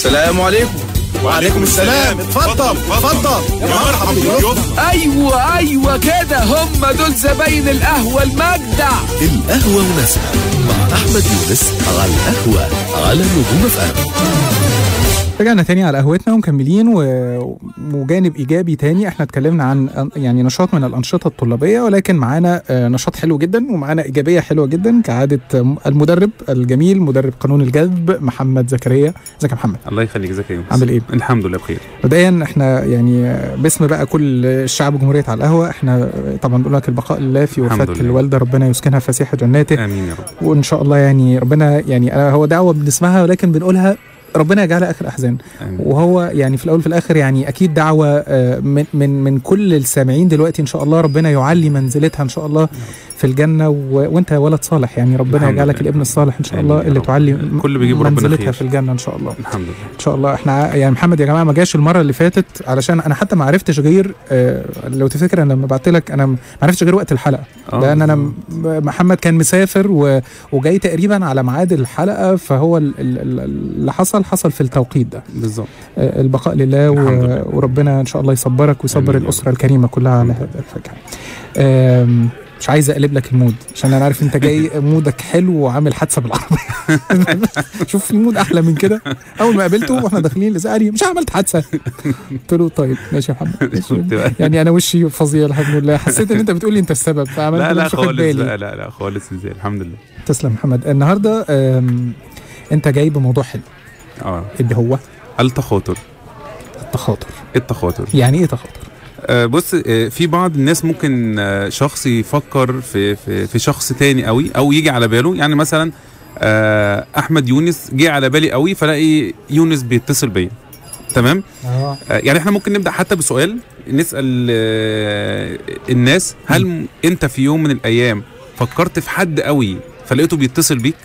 السلام عليكم وعليكم السلام اتفضل اتفضل يا مرحبا بضيوفنا ايوه ايوه كده هم دول زباين القهوه المجدع القهوة مناسبة مع أحمد يونس على القهوة على نجوم اف ام رجعنا تاني على قهوتنا ومكملين و... وجانب ايجابي تاني احنا اتكلمنا عن أن- يعني نشاط من الانشطه الطلابيه ولكن معانا آه، نشاط حلو جدا ومعانا ايجابيه حلوه جدا كعاده آه، المدرب الجميل مدرب قانون الجذب محمد زكريا ازيك يا محمد الله يخليك ازيك يا يونس عامل ايه؟ الحمد لله بخير مبدئيا احنا يعني آه، باسم بقى كل الشعب جمهوريه على القهوه احنا آه، طبعا بنقول لك البقاء لله في الحمد وفاه لله. الوالده ربنا يسكنها فسيح جناته امين يا رب وان شاء الله يعني ربنا يعني أنا هو دعوه بنسمعها ولكن بنقولها ربنا يجعلها اخر احزان امين وهو يعني في الاول وفي الاخر يعني اكيد دعوه آه، من من من كل السامعين دلوقتي ان شاء الله ربنا يعلي منزلتها ان شاء الله في الجنه و... وانت ولد صالح يعني ربنا الحمد يجعلك لله. الابن الصالح ان شاء آمين الله يا اللي رب. تعلي كل بيجيب ربنا منزلتها خير. في الجنه ان شاء الله الحمد لله ان شاء الله احنا ع- يعني محمد يا جماعه ما جاش المره اللي فاتت علشان انا حتى ما عرفتش غير آه، لو تفتكر انا لما بعت لك انا ما عرفتش غير وقت الحلقه آه، لان انا م- بالظبط. محمد كان مسافر و... وجاي تقريبا على ميعاد الحلقه فهو ال- ال- ال- اللي حصل حصل في التوقيت ده بالظبط آه، البقاء لله الحمد و... لله. وربنا ان شاء الله يصبرك ويصبر آمين يا الاسره الكريمه كلها على الحمد هذا الفجر آم، مش عايز اقلب لك المود عشان انا عارف انت جاي مودك حلو وعامل حادثه بالعربيه شوف في مود احلى من كده اول ما قابلته واحنا داخلين لسه قال لي مش عملت حادثه قلت له طيب ماشي يا محمد شفت بقى؟ يعني انا وشي فظيع الحمد لله حسيت ان انت بتقول لي انت السبب فعملت لا لا مش واخد خالص بالي. لا لا لا خالص ازاي الحمد لله تسلم محمد النهارده آم، انت جاي بموضوع حلو اه اللي هو التخاطر التخاطر التخاطر يعني ايه تخاطر آه بص آه في بعض الناس ممكن آه شخص يفكر في في في شخص تاني قوي او يجي على باله يعني مثلا آه احمد يونس جه على بالي قوي فلاقي يونس بيتصل بيا تمام اه آه، يعني احنا ممكن نبدا حتى بسؤال نسال آه، الناس هل م- انت في يوم من الايام فكرت في حد قوي فلقيته بيتصل بيك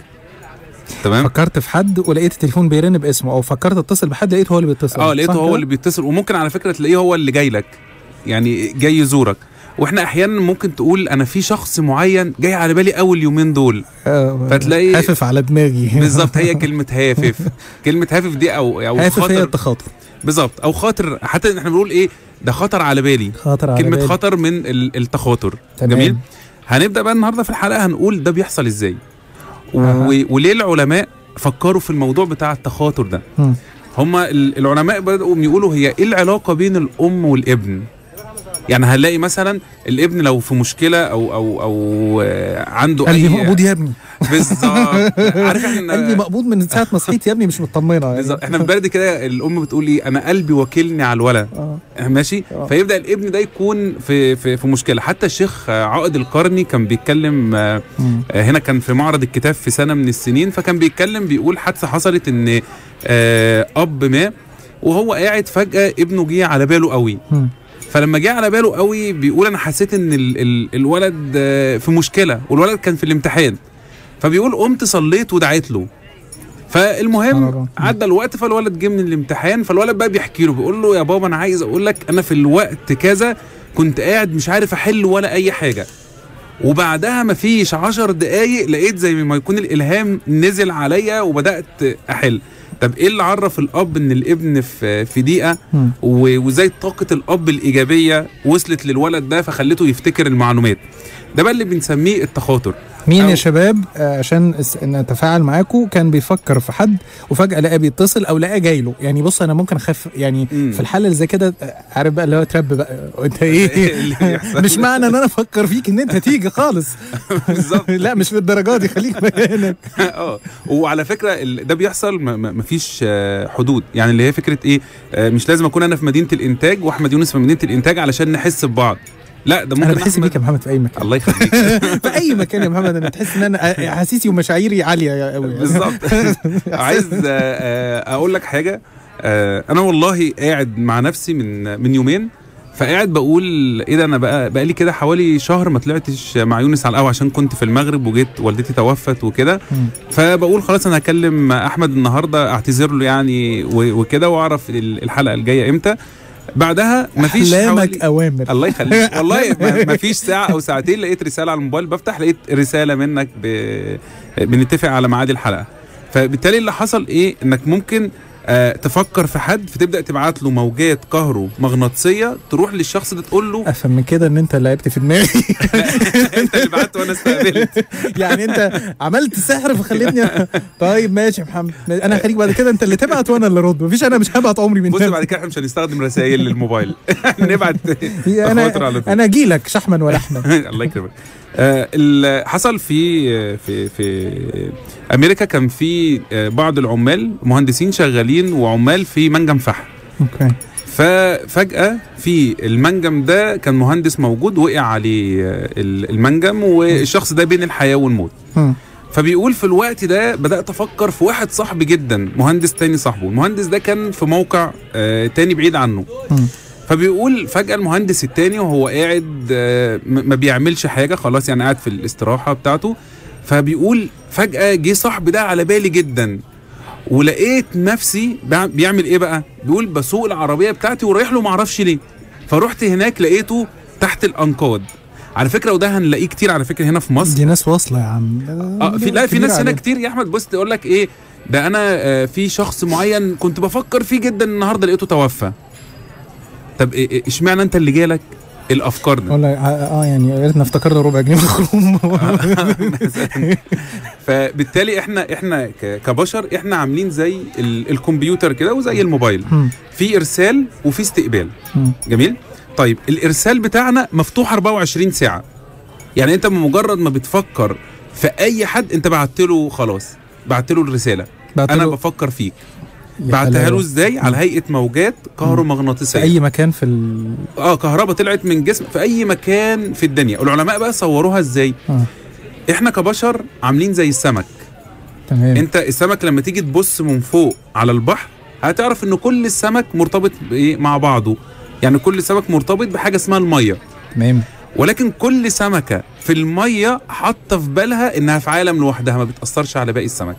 تمام فكرت في حد ولقيت التليفون بيرن باسمه او فكرت اتصل بحد لقيته هو اللي بيتصل اه لقيته صح هو كده؟ اللي بيتصل وممكن على فكره تلاقيه هو اللي جاي لك يعني جاي يزورك واحنا احيانا ممكن تقول انا في شخص معين جاي على بالي اول يومين دول آه، فتلاقي- هافف على دماغي بالظبط هي كلمه هافف كلمه هافف دي او او هافف هي خاطر التخاطر بالظبط او خاطر حتى احنا بنقول ايه ده خطر على بالي خاطر على كلمه بالي. خطر من ال- التخاطر تمام. جميل هنبدا بقى النهارده في الحلقه هنقول ده بيحصل ازاي و... أها. وليه العلماء فكروا في الموضوع بتاع التخاطر ده مم. هما ال- العلماء بدأوا يقولوا هي ايه العلاقه بين الام والابن يعني هنلاقي مثلا الابن لو في مشكله او او او آه، عنده قلبي اي مقبوض يا ابني بالظبط عارف احنا قلبي مقبوض من ساعه ما صحيت يا ابني مش مطمنه يعني. بالظبط احنا في بلد كده الام بتقول ايه انا قلبي وكلني على الولد اه ماشي آه. فيبدا الابن ده يكون في في في مشكله حتى الشيخ آه، عائد القرني كان بيتكلم آه، مم. آه، هنا كان في معرض الكتاب في سنه من السنين فكان بيتكلم بيقول حادثه حصلت ان آه، اب ما وهو قاعد فجاه ابنه جه على باله قوي مم. فلما جه على باله قوي بيقول انا حسيت ان ال ال الولد آه، في مشكله والولد كان في الامتحان فبيقول قمت صليت ودعيت له سبحان فالمهم الله. عدى الوقت فالولد جه من الامتحان فالولد بقى بيحكي له بيقول له يا بابا انا عايز اقول لك انا في الوقت كذا كنت قاعد مش عارف احل ولا اي حاجه وبعدها مفيش عشر دقايق لقيت زي ما يكون الالهام نزل عليا وبدات احل طب ايه اللي عرف الاب ان الابن في في دقيقه مم. و- وازاي طاقه الاب الايجابيه وصلت للولد ده فخلته يفتكر المعلومات ده بقى اللي بنسميه التخاطر مين يا أو- شباب آه، عشان اس- نتفاعل معاكم كان بيفكر في حد وفجاه لقى بيتصل او لقى جاي له يعني بص انا ممكن اخاف يعني مم. في الحاله اللي زي كده آه، عارف بقى اللي هو ترب بقى انت ايه اللي بيحصل. مش معنى ان انا افكر فيك ان انت تيجي خالص بالظبط لا مش للدرجه دي خليك مكانك اه وعلى فكره ال- ده بيحصل م- م- مفيش آه، حدود يعني اللي هي فكره ايه آه، مش لازم اكون انا في مدينه الانتاج واحمد يونس في مدينه الانتاج علشان نحس ببعض لا ده ممكن انا بحس أحمد- بيك يا محمد في اي مكان الله يخليك في اي مكان يا محمد انا تحس ان انا احاسيسي ومشاعري عاليه قوي بالظبط عايز آه، آه، اقول لك حاجه آه، انا والله قاعد مع نفسي من من يومين فقاعد بقول ايه ده انا بقى بقى لي كده حوالي شهر ما طلعتش مع يونس على القهوه عشان كنت في المغرب وجيت والدتي توفت وكده مم. فبقول خلاص انا هكلم احمد النهارده اعتذر له يعني و- وكده واعرف ال- الحلقه الجايه امتى بعدها مفيش احلامك حوالي اوامر الله يخليك والله ما- مفيش ساعه او ساعتين لقيت رساله على الموبايل بفتح لقيت رساله منك ب... بنتفق على ميعاد الحلقه فبالتالي اللي حصل ايه انك ممكن آه تفكر في حد فتبدا تبعت له موجات كهرومغناطيسيه تروح للشخص ده تقول له افهم من كده ان انت لعبت في دماغي انت اللي بعت وانا استقبلت يعني انت عملت سحر فخليتني طيب ماشي يا محمد انا هخليك بعد كده انت اللي تبعت وانا اللي ارد مفيش انا مش هبعت عمري من بص تاني. بعد كده احنا مش هنستخدم رسائل للموبايل نبعت هي تخاطر على انا طول. انا اجي لك شحما ولحما الله يكرمك آه ال- حصل في في في امريكا كان في آه، بعض العمال مهندسين شغالين وعمال في منجم فحم اوكي ففجأة في المنجم ده كان مهندس موجود وقع عليه آه، ال- المنجم والشخص ده بين الحياة والموت مم. فبيقول في الوقت ده بدأت أفكر في واحد صاحبي جدا مهندس تاني صاحبه المهندس ده كان في موقع آه، تاني بعيد عنه مم. فبيقول فجأة المهندس التاني وهو قاعد آه، م- ما بيعملش حاجة خلاص يعني قاعد في الاستراحة بتاعته فبيقول فجأة جه صاحبي ده على بالي جدا ولقيت نفسي بع- بيعمل ايه بقى بيقول بسوق العربية بتاعتي ورايح له معرفش ليه فرحت هناك لقيته تحت الأنقاض على فكرة وده هنلاقيه كتير على فكرة هنا في مصر دي ناس واصله يا عم اه في لا في كبير ناس هنا عليهم. كتير يا احمد بص تقول لك ايه ده انا آه، في شخص معين كنت بفكر فيه جدا النهارده لقيته توفى طب إيه- إيه- اشمعنى انت اللي جالك الافكار ده والله اه يعني يا ريتنا افتكرنا ربع جنيه مخروم فبالتالي احنا احنا ك- كبشر احنا عاملين زي ال- الكمبيوتر كده وزي الموبايل مم. في ارسال وفي استقبال مم. جميل طيب الارسال بتاعنا مفتوح 24 ساعه يعني انت بمجرد ما بتفكر في اي حد انت بعت له خلاص بعت له الرساله بعت انا له- بفكر فيك يا بعتها له حلاوة. ازاي على هيئه موجات في كهرومغناطيسيه اي مكان في ال... اه كهرباء طلعت من جسم في اي مكان في الدنيا العلماء بقى صوروها ازاي آه. احنا كبشر عاملين زي السمك تمام انت السمك لما تيجي تبص من فوق على البحر هتعرف ان كل السمك مرتبط بايه مع بعضه يعني كل سمك مرتبط بحاجه اسمها الميه تمام ولكن كل سمكه في الميه حاطه في بالها انها في عالم لوحدها ما بتاثرش على باقي السمك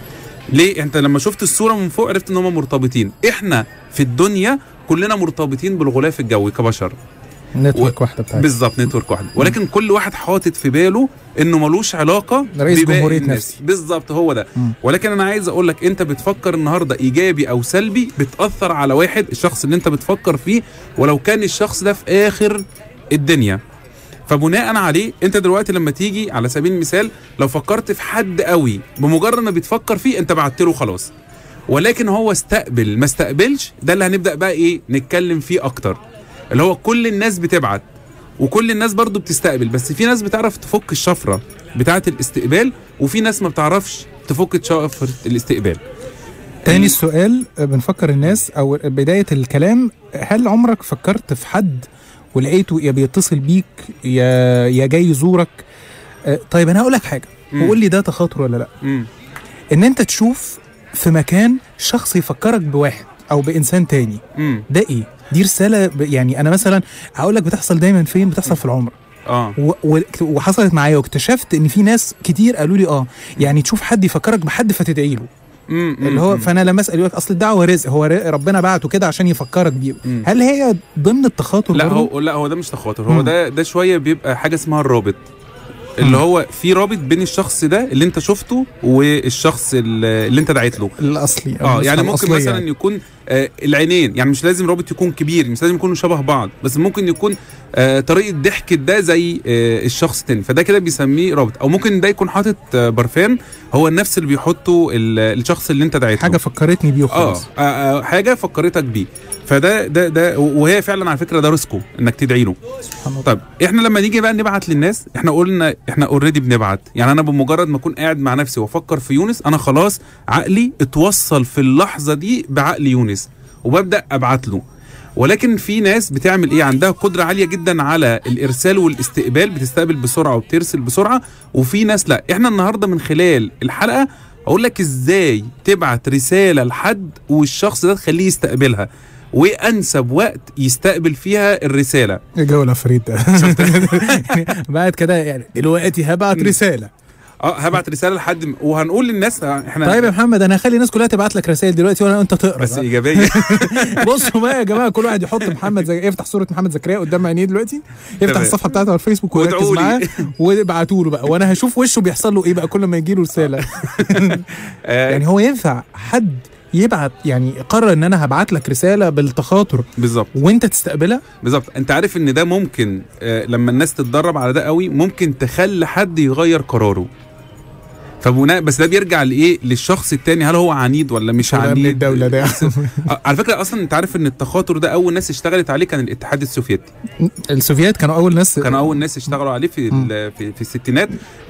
ليه انت لما شفت الصوره من فوق عرفت ان هم مرتبطين احنا في الدنيا كلنا مرتبطين بالغلاف الجوي كبشر نتورك واحده بتاعتك بالظبط نتورك واحد ولكن كل واحد حاطط في باله انه ملوش علاقه رئيس بباقي جمهورية الناس. نفسي. بالظبط هو ده مم. ولكن انا عايز اقول لك انت بتفكر النهارده ايجابي او سلبي بتاثر على واحد الشخص اللي انت بتفكر فيه ولو كان الشخص ده في اخر الدنيا فبناء عليه انت دلوقتي لما تيجي على سبيل المثال لو فكرت في حد قوي بمجرد ما بتفكر فيه انت بعت له خلاص ولكن هو استقبل ما استقبلش ده اللي هنبدا بقى ايه نتكلم فيه اكتر اللي هو كل الناس بتبعت وكل الناس برضو بتستقبل بس في ناس بتعرف تفك الشفره بتاعه الاستقبال وفي ناس ما بتعرفش تفك شفره الاستقبال تاني السؤال آه، بنفكر الناس او بدايه الكلام هل عمرك فكرت في حد ولقيته يا بيتصل بيك يا يا جاي يزورك آه، طيب انا هقول لك حاجه مم. وقول لي ده تخاطر ولا لا امم ان انت تشوف في مكان شخص يفكرك بواحد او بانسان تاني امم ده ايه دي رساله ب... يعني انا مثلا هقول لك بتحصل دايما فين بتحصل في العمر اه و... و... وحصلت معايا واكتشفت ان في ناس كتير قالوا لي اه يعني تشوف حد يفكرك بحد فتدعي له امم اللي هو فانا لما اسال يقول لك اصل الدعوه رزق هو ر- ربنا بعته كده عشان يفكرك بيه مم. هل هي ضمن التخاطر لا برضه؟ هو لا هو ده مش تخاطر هو مم. ده ده شويه بيبقى حاجه اسمها الرابط اللي مم. هو في رابط بين الشخص ده اللي انت شفته والشخص اللي اللي انت دعيت له الاصلي أو اه النسخة يعني ممكن الأصلية مثلا يعني. يكون آه العينين يعني مش لازم رابط يكون كبير مش لازم يكونوا شبه بعض بس ممكن يكون آه طريقه ضحك ده زي آه الشخص التاني فده كده بيسميه رابط او ممكن ده يكون حاطط آه برفان هو نفس اللي بيحطه ال- الشخص اللي انت دعيت له حاجه فكرتني بيه اه وخلاص آه، آه، حاجه فكرتك بيه فده ده ده وهي فعلا على فكره ده رزقه انك تدعي له سبحان الله طيب احنا لما نيجي بقى نبعت للناس احنا قلنا احنا اوريدي بنبعت يعني انا بمجرد ما اكون قاعد مع نفسي وافكر في يونس انا خلاص عقلي اتوصل في اللحظه دي بعقل يونس وببدا ابعت له ولكن في ناس بتعمل ايه عندها قدره عاليه جدا على الارسال والاستقبال بتستقبل بسرعه وبترسل بسرعه وفي ناس لا احنا النهارده من خلال الحلقه اقول لك ازاي تبعت رساله لحد والشخص ده تخليه يستقبلها وانسب وقت يستقبل فيها الرساله ايه جو العفريت ده يعني بعد كده يعني دلوقتي هبعت رساله اه هبعت رساله لحد م- وهنقول للناس احنا طيب يا محمد انا هخلي الناس كلها تبعت لك رسائل دلوقتي وانا انت تقرا بس بقى. ايجابيه بصوا بقى يا جماعه كل واحد يحط محمد زي يفتح صوره محمد زكريا قدام عينيه دلوقتي يفتح تمام. الصفحه بتاعته على الفيسبوك ويركز وادعوا لي. معاه وابعتوا له بقى وانا هشوف وشه بيحصل له ايه بقى كل ما يجي له رساله آه يعني هو ينفع حد يبعت يعني قرر ان انا هبعت لك رساله بالتخاطر بالظبط وانت تستقبلها بالظبط انت عارف ان ده ممكن آه لما الناس تتدرب على ده قوي ممكن تخلي حد يغير قراره فبناء بس ده بيرجع لايه للشخص التاني هل هو عنيد ولا مش ولا عنيد من الدولة ده. بس- آه، على فكره اصلا انت عارف ان التخاطر ده اول ناس اشتغلت عليه كان الاتحاد السوفيتي السوفيات كانوا اول ناس كانوا اول ناس اشتغلوا عليه في مم. ال- في, في الستينات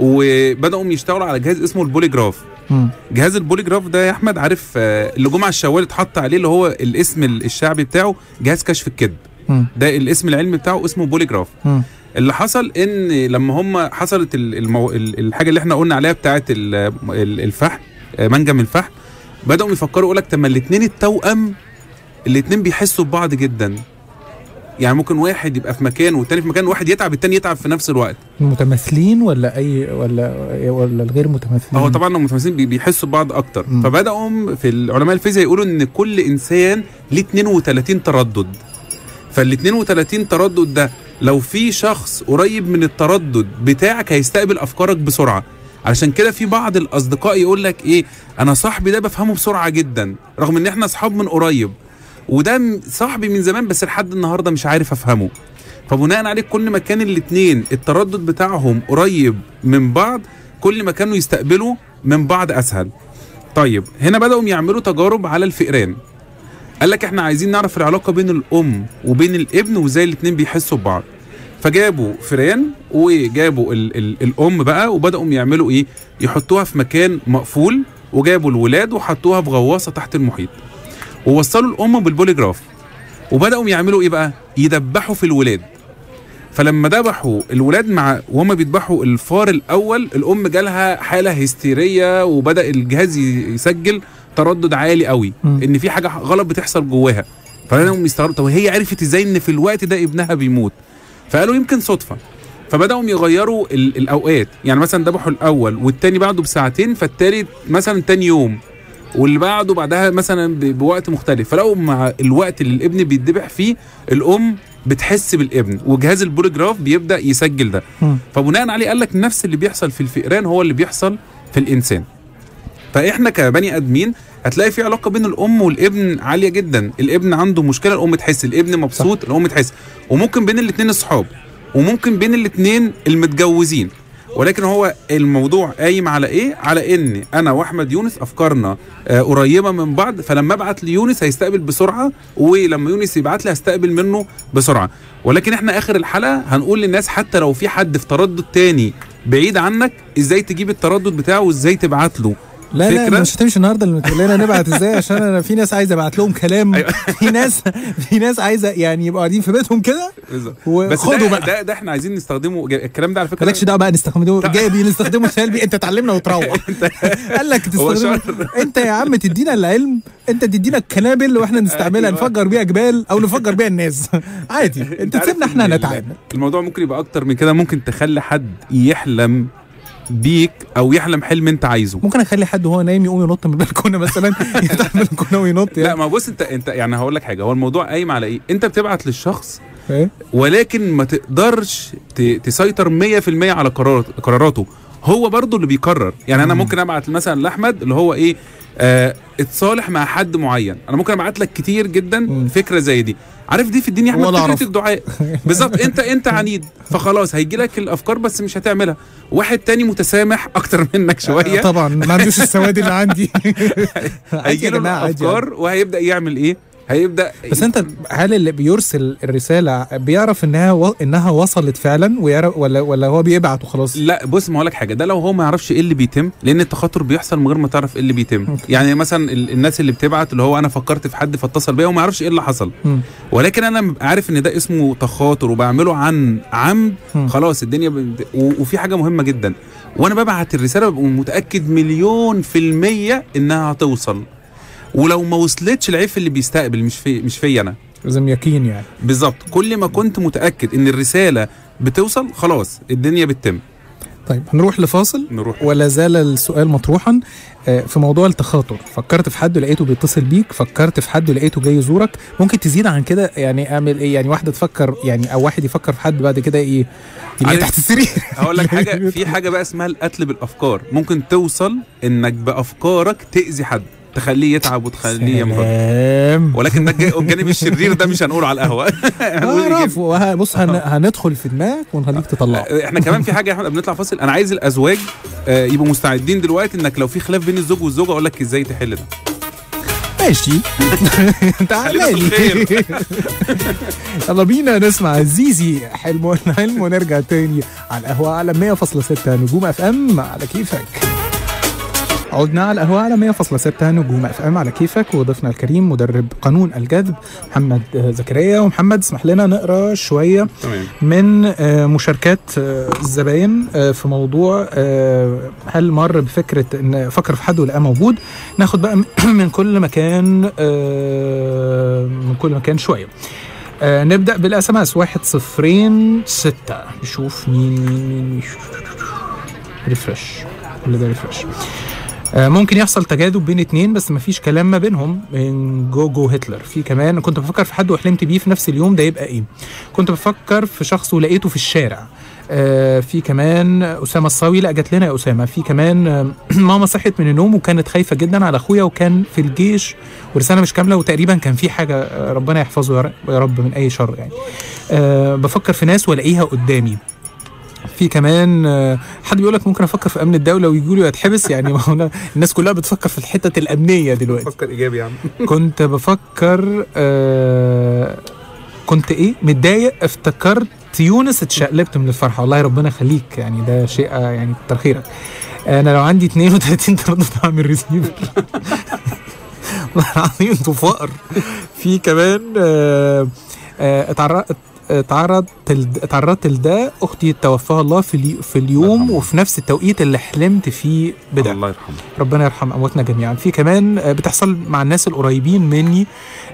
وبداوا يشتغلوا على جهاز اسمه البوليجراف مم. جهاز البوليجراف ده يا احمد عارف آه، اللي جمعه الشوال اتحط عليه اللي هو الاسم الشعبي بتاعه جهاز كشف الكذب مم. ده الاسم العلمي بتاعه اسمه بوليجراف مم. اللي حصل ان لما هم حصلت ال- المو... ال- الحاجه اللي احنا قلنا عليها بتاعه ال- ال- الفحم آه، منجم الفحم بداوا يفكروا يقول لك طب ما الاثنين التوأم الاثنين بيحسوا ببعض جدا يعني ممكن واحد يبقى في مكان والتاني في مكان واحد يتعب التاني يتعب في نفس الوقت متماثلين ولا اي ولا ولا الغير متماثلين هو طبعا المتمثلين بي- بيحسوا ببعض اكتر مم. فبداوا في العلماء الفيزياء يقولوا ان كل انسان ليه 32 تردد فال 32 تردد ده لو في شخص قريب من التردد بتاعك هيستقبل افكارك بسرعه علشان كده في بعض الاصدقاء يقول لك ايه انا صاحبي ده بفهمه بسرعه جدا رغم ان احنا اصحاب من قريب وده م- صاحبي من زمان بس لحد النهارده مش عارف افهمه فبناء عليه كل ما كان الاتنين التردد بتاعهم قريب من بعض كل ما كانوا يستقبلوا من بعض اسهل طيب هنا بداوا يعملوا تجارب على الفئران قال لك احنا عايزين نعرف العلاقه بين الام وبين الابن وازاي الاتنين بيحسوا ببعض فجابوا فئران وجابوا ال ال الام بقى وبداوا يعملوا ايه يحطوها في مكان مقفول وجابوا الولاد وحطوها في غواصه تحت المحيط ووصلوا الام بالبوليجراف وبداوا يعملوا ايه بقى يدبحوا في الولاد فلما ذبحوا الولاد مع وهم بيذبحوا الفار الاول الام جالها حاله هستيريه وبدا الجهاز ي- يسجل تردد عالي قوي مم. ان في حاجه غلط بتحصل جواها فانا يستغربوا طب هي عرفت ازاي ان في الوقت ده ابنها بيموت فقالوا يمكن صدفه فبداوا يغيروا ال- الاوقات يعني مثلا ذبحوا الاول والتاني بعده بساعتين فالتالت مثلا تاني يوم واللي بعده بعدها مثلا ب- بوقت مختلف فلقوا مع الوقت اللي الابن بيتذبح فيه الام بتحس بالابن وجهاز البوليجراف بيبدا يسجل ده مم. فبناء عليه قال لك نفس اللي بيحصل في الفئران هو اللي بيحصل في الانسان فاحنا كبني ادمين هتلاقي في علاقه بين الام والابن عاليه جدا الابن عنده مشكله الام تحس الابن مبسوط الام تحس وممكن بين الاثنين الصحاب وممكن بين الاثنين المتجوزين ولكن هو الموضوع قايم على ايه على ان انا واحمد يونس افكارنا آه قريبه من بعض فلما ابعت ليونس هيستقبل بسرعه ولما يونس يبعت لي هستقبل منه بسرعه ولكن احنا اخر الحلقه هنقول للناس حتى لو في حد في تردد تاني بعيد عنك ازاي تجيب التردد بتاعه وازاي تبعت له لا لا فكرة؟ مش هتمشي النهارده اللي تقول لنا نبعت ازاي عشان انا في ناس عايزه ابعت لهم كلام أيوة. في ناس في ناس عايزه يعني يبقوا قاعدين في بيتهم كده بس وخدوا ده, بقى ده, ده احنا عايزين نستخدمه الكلام ده على فكره مالكش دعوه بقى نستخدمه طب- جاي نستخدمه سلبي انت تعلمنا وتروح قال لك هو تستخدمه شر. انت يا عم تدينا العلم انت تدينا الكنابل واحنا نستعملها أيوة. نفجر بيها جبال او نفجر بيها الناس عادي انت عارف تسيبنا احنا إن ال- نتعامل الموضوع ممكن يبقى اكتر من كده ممكن تخلي حد يحلم بيك او يحلم حلم انت عايزه ممكن اخلي حد وهو نايم يقوم ينط من البلكونه مثلا يفتح البلكونه وينط لا يعني ما بص انت انت يعني هقول لك حاجه هو الموضوع قايم على ايه انت بتبعت للشخص إيه؟ ولكن ما تقدرش ت- تسيطر 100% على قرارات قراراته هو برضه اللي بيقرر يعني انا ممكن ابعت مثلا لاحمد اللي هو ايه آه اتصالح مع حد معين انا ممكن ابعت لك كتير جدا مم. فكره زي دي عارف دي في الدنيا يا احمد ولا فكره أعرف. الدعاء بالظبط انت انت عنيد فخلاص هيجي لك الافكار بس مش هتعملها واحد تاني متسامح اكتر منك شويه طبعا ما عندوش السواد اللي عندي عادي هيجي يا له جماعة، عادي يعني. الافكار وهيبدا يعمل ايه هيبدا بس انت هل اللي بيرسل الرساله بيعرف انها و... انها وصلت فعلا ويعرف ولا ولا هو بيبعت وخلاص لا بص ما هقولك حاجه ده لو هو ما يعرفش ايه اللي بيتم لان التخاطر بيحصل من غير ما تعرف ايه اللي بيتم أوكي. يعني مثلا ال- الناس اللي بتبعت اللي هو انا فكرت في حد فاتصل بيا وما يعرفش ايه اللي حصل مم. ولكن انا ببقى عارف ان ده اسمه تخاطر وبعمله عن عمد مم. خلاص الدنيا ب... و... وفي حاجه مهمه جدا وانا ببعت الرساله ببقى متاكد مليون في الميه انها هتوصل ولو ما وصلتش العيب في اللي بيستقبل مش في مش فيا انا لازم يقين يعني بالظبط كل ما كنت متاكد ان الرساله بتوصل خلاص الدنيا بتتم طيب هنروح لفاصل نروح ولا زال السؤال مطروحا آه، في موضوع التخاطر فكرت في حد لقيته بيتصل بيك فكرت في حد لقيته جاي يزورك ممكن تزيد عن كده يعني اعمل ايه يعني واحده تفكر يعني او واحد يفكر في حد بعد كده ايه يلاقي عارف- تحت السرير هقول لك حاجه في حاجه بقى اسمها القتل بالافكار ممكن توصل انك بافكارك تاذي حد تخليه يتعب وتخليه يمرض سلام ولكن ده الج- الجانب الشرير ده مش هنقوله على القهوه هنقول الإيجابي. اعرف وه- بص هن... هندخل في دماغك ونخليك تطلعه احنا كمان في حاجه يا احمد قبل نطلع فاصل انا عايز الازواج آه، يبقوا مستعدين دلوقتي انك لو في خلاف بين الزوج والزوجه اقول لك ازاي تحل ده ماشي تعالى خلينا في لي الخير. يلا بينا نسمع زيزي حلم حلم ونرجع تاني على القهوة على 100.6 نجوم اف ام على كيفك عدنا على القهوة على 100.6 نجوم اف ام على كيفك وضيفنا الكريم مدرب قانون الجذب محمد آه، زكريا ومحمد اسمح لنا نقرا شوية تمام من آه، مشاركات آه، الزباين آه، في موضوع آه، هل مر بفكره ان فكر في حد ولقاه موجود ناخد بقى من- من كل مكان آه، من كل مكان شويه آه، نبدا بالاس ام اس واحد صفرين ستة نشوف مين مين مين ريفرش كل ده ريفرش آه، ممكن يحصل تجاذب بين اتنين بس مفيش كلام ما بينهم من جوجو هتلر في كمان كنت بفكر في حد وحلمت بيه في نفس اليوم ده يبقى ايه كنت بفكر في شخص ولقيته في الشارع آه في كمان اسامه الصاوي لا جات لنا يا اسامه في كمان آه ماما صحت من النوم وكانت خايفه جدا على اخويا وكان في الجيش ورساله مش كامله وتقريبا كان في حاجه آه ربنا يحفظه يا رب- يا رب من اي شر يعني آه بفكر في ناس والاقيها قدامي في كمان آه، حد بيقول لك ممكن افكر في امن الدوله ويجوا لي اتحبس يعني ما هو أنا- الناس كلها بتفكر في الحتت الامنيه دلوقتي فكر ايجابي يا عم كنت بفكر آه كنت ايه متضايق افتكرت يونس اتشقلبت من الفرحه والله ربنا يخليك يعني ده شيء آه، يعني كتر خيرك انا لو عندي 32 تردد هعمل ريسيفر والله العظيم انتوا فقر في كمان آه آه اتعرضت اتعرضت اتعرضت لده اختي توفاها الله في اليو- في اليوم يرحمها. وفي نفس التوقيت اللي حلمت فيه بده الله يرحمه ربنا يرحم امواتنا جميعا في كمان آه، بتحصل مع الناس القريبين مني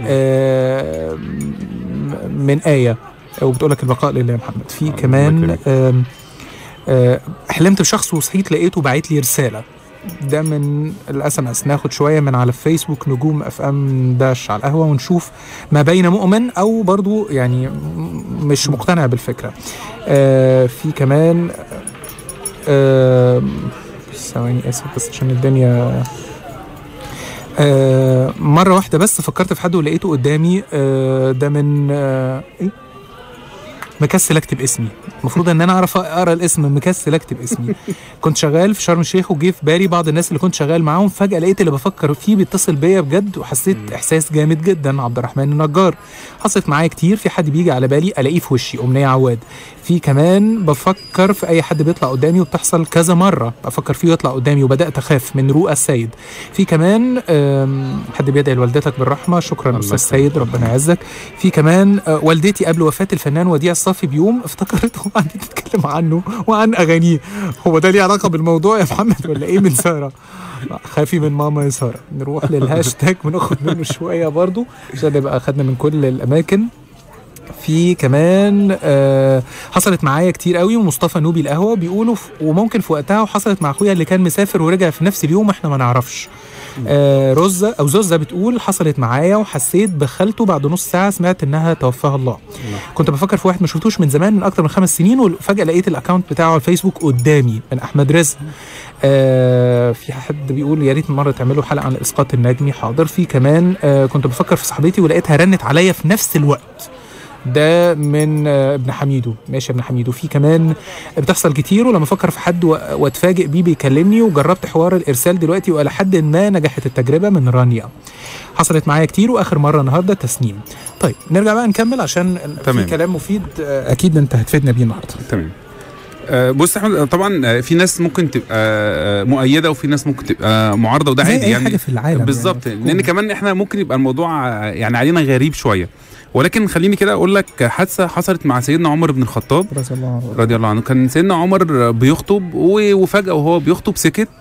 آه، م- من ايه وبتقول لك البقاء لله يا محمد في الله كمان يكرمك. آم، آه، حلمت بشخص وصحيت لقيته باعت لي رساله ده من الاس ام اس ناخد شويه من على الفيسبوك نجوم اف ام داش على القهوه ونشوف ما بين مؤمن او برضو يعني م- مش مقتنع بالفكره آه في كمان آه ثواني اسف بس عشان الدنيا آه مره واحده بس فكرت في حد ولقيته قدامي آه ده من آه ايه مكسل اكتب اسمي المفروض ان انا اعرف اقرا الاسم مكسل اكتب اسمي كنت شغال في شرم الشيخ وجه في بالي بعض الناس اللي كنت شغال معاهم فجاه لقيت اللي بفكر فيه بيتصل بيا بجد وحسيت احساس جامد جدا عبد الرحمن النجار حصلت معايا كتير في حد بيجي على بالي الاقيه في وشي امنيه عواد في كمان بفكر في اي حد بيطلع قدامي وبتحصل كذا مره بفكر فيه يطلع قدامي وبدات اخاف من رؤى السيد في كمان آم، حد بيدعي لوالدتك بالرحمه شكرا الله استاذ يخليك. سيد ربنا يعزك في كمان آه، والدتي قبل وفاه الفنان وديع الصافي بيوم افتكرته وقعدت تتكلم عنه وعن اغانيه هو ده ليه علاقه بالموضوع يا محمد ولا ايه من ساره لا، خافي من ماما يا ساره نروح للهاشتاج وناخد منه شويه برضو عشان نبقى اخدنا من كل الاماكن في كمان آه حصلت معايا كتير قوي ومصطفى نوبي القهوه بيقولوا ف- وممكن في وقتها وحصلت مع اخويا اللي كان مسافر ورجع في نفس اليوم واحنا ما نعرفش آه رزة او زوزة بتقول حصلت معايا وحسيت بخالته بعد نص ساعه سمعت انها توفاها الله كنت بفكر في واحد ما شفتوش من زمان من اكتر من خمس سنين وفجاه لقيت الاكونت بتاعه على الفيسبوك قدامي من احمد رزق آه في حد بيقول يا ريت مره تعملوا حلقه عن الاسقاط النجمي حاضر في كمان آه كنت بفكر في صاحبتي ولقيتها رنت عليا في نفس الوقت ده من آه، ابن حميدو ماشي يا ابن حميدو في كمان بتحصل كتير ولما افكر في حد و- واتفاجئ بيه بيكلمني وجربت حوار الارسال دلوقتي والى حد ما نجحت التجربه من رانيا حصلت معايا كتير واخر مره النهارده تسنيم طيب نرجع بقى نكمل عشان تمام. في كلام مفيد آه، اكيد انت هتفيدنا بيه النهارده تمام آه، بص يا احمد طبعا آه، في ناس ممكن تبقى آه، مؤيده وفي ناس ممكن تبقى معارضه وده زي عادي اي يعني حاجه في العالم بالظبط يعني. لان كمان احنا ممكن يبقى الموضوع آه، يعني علينا غريب شويه ولكن خليني كده اقول لك حادثه حصلت مع سيدنا عمر بن الخطاب رضي الله عنه رضي الله عنه كان سيدنا عمر بيخطب و- وفجاه وهو بيخطب سكت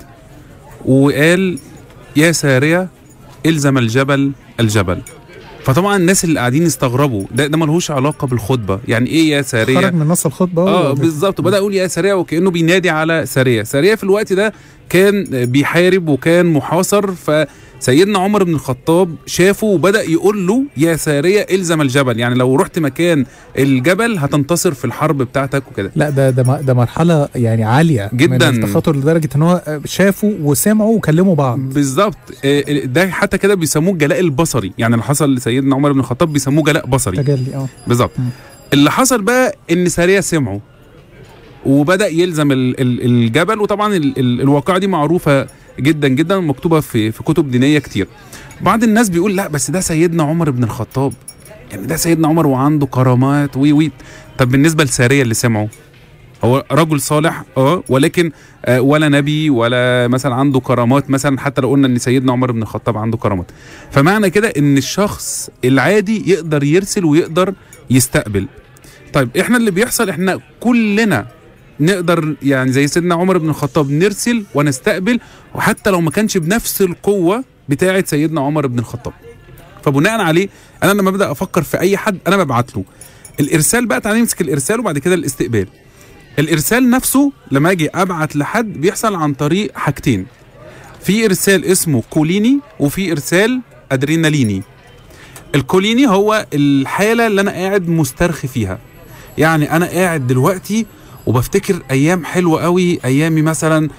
وقال يا ساريه الزم الجبل الجبل فطبعا الناس اللي قاعدين استغربوا ده ده ملهوش علاقه بالخطبه يعني ايه يا ساريه خرج من نص الخطبه اه و- بالظبط وبدا يقول يا سريع وكانه بينادي على سريع سريع في الوقت ده كان بيحارب وكان محاصر سيدنا عمر بن الخطاب شافه وبدا يقول له يا ساريه الزم الجبل يعني لو رحت مكان الجبل هتنتصر في الحرب بتاعتك وكده لا ده ده م- ده مرحله يعني عاليه جداً. من التخاطر لدرجه ان هو شافوا وسمعوا وكلموا بعض بالظبط آه، ده حتى كده بيسموه الجلاء البصري يعني اللي حصل لسيدنا عمر بن الخطاب بيسموه جلاء بصري تجلي اه بالظبط مم. اللي حصل بقى ان ساريه سمعوا وبدا يلزم ال- ال- الجبل وطبعا ال- ال- الواقعه دي معروفه جدا جدا مكتوبه في في كتب دينيه كتير بعض الناس بيقول لا بس ده سيدنا عمر بن الخطاب يعني ده سيدنا عمر وعنده كرامات وي وي طب بالنسبه لساريه اللي سمعوا هو رجل صالح اه ولكن آه ولا نبي ولا مثلا عنده كرامات مثلا حتى لو قلنا ان سيدنا عمر بن الخطاب عنده كرامات فمعنى كده ان الشخص العادي يقدر يرسل ويقدر يستقبل طيب احنا اللي بيحصل احنا كلنا نقدر يعني زي سيدنا عمر بن الخطاب نرسل ونستقبل وحتى لو ما كانش بنفس القوه بتاعه سيدنا عمر بن الخطاب فبناء عليه انا لما ببدا افكر في اي حد انا ببعت له الارسال بقى تعالى نمسك الارسال وبعد كده الاستقبال الارسال نفسه لما اجي ابعت لحد بيحصل عن طريق حاجتين في ارسال اسمه كوليني وفي ارسال ادريناليني الكوليني هو الحاله اللي انا قاعد مسترخي فيها يعني انا قاعد دلوقتي وبفتكر ايام حلوه قوي ايامي مثلا